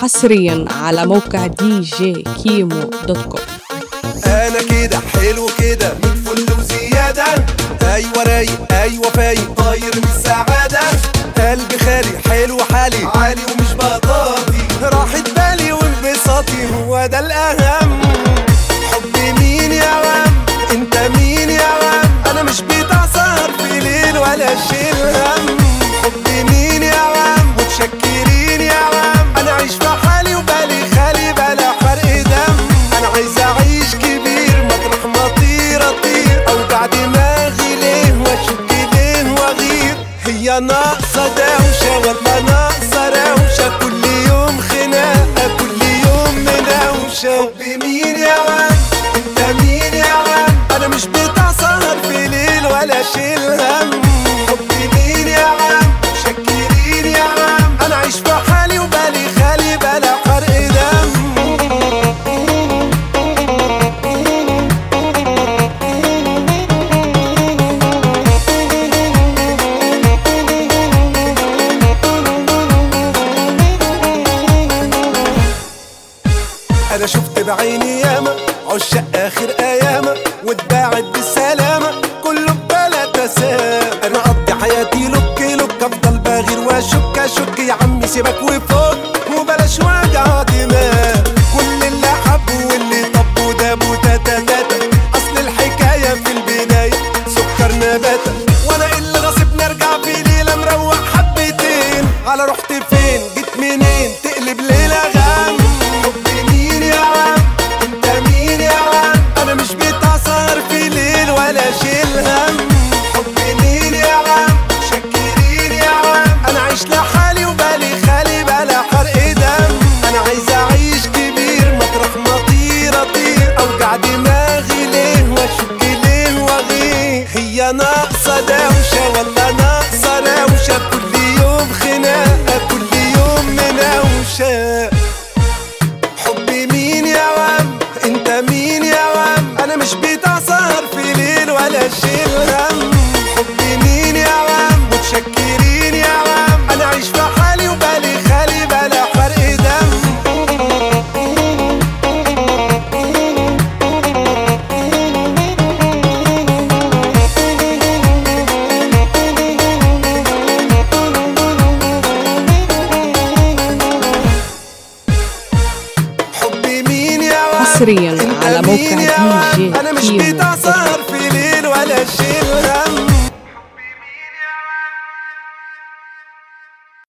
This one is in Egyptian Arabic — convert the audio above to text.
حصريا على موقع دي جي كيمو دوت كوم انا كده حلو كده من فل وزياده ايوه رايق ايوه فايق طاير من السعاده قلبي خالي حلو حالي عالي ومش بطاطي راحة بالي وانبساطي هو ده الاهم حبي مين يا وام انت مين يا وام انا مش بتاع سهر في ليل ولا شيل هم حبي مين يا وام متشكرين يا وام انا عايش في حالي وبالي خالي بلا حرق دم انا عايز اعيش كبير مطرح ما اطير اطير اوجع دماغي ليه واشك ليه واغير هي ناقصه دوشه ولا ناقصه روشه كل يوم خناقه كل يوم مناوشه حبي مين يا واد انت مين يا واد انا مش بتاع سهر في ليل ولا شيل هم حبي مين يا واد شكرين يا واد انا عايش في حالي وبالي خالي بلا حرق دم انا شفت بعيني ياما عشاق اخر اياما واتباعت بالسلامه كله بلا تسام انا اقضي حياتي لك لك افضل باغر واشك اشك يا عمي سيبك وفوق وبلاش وجع دماغ كل اللي حبه واللي طب وداب وتاتا تاتا اصل الحكايه في البدايه سكر نباتا وانا اللي غصب نرجع في ليله مروق حبتين على رحت فين جيت منين تقلب ليله غم حبي مين يا عم انت مين يا عم انا مش بتاع سهر في ليل ولا شيل هم حبي مين يا عم شكرين يا عم انا عايش لحالي وبالي خالي بلا حرق دم انا عايز اعيش كبير مطرح ما اطير اطير اوجع دماغي ليه واشك ليه واغير هي ناقصه دوشه ولا ناقصه روشه كل يوم خناقه كل يوم مناوشه حبي مين يا وام انت مين يا وام انا مش بتاع سهر في ليل ولا شيل هم حبي مين يا وام متشكرين يا وام انا عايش في حالي وبالي خالي بلا حرق دم حبي مين يا وام حصرياً انت على مين موقع يا وام؟ DJ انا مش كيمو بتاع دوت سهر في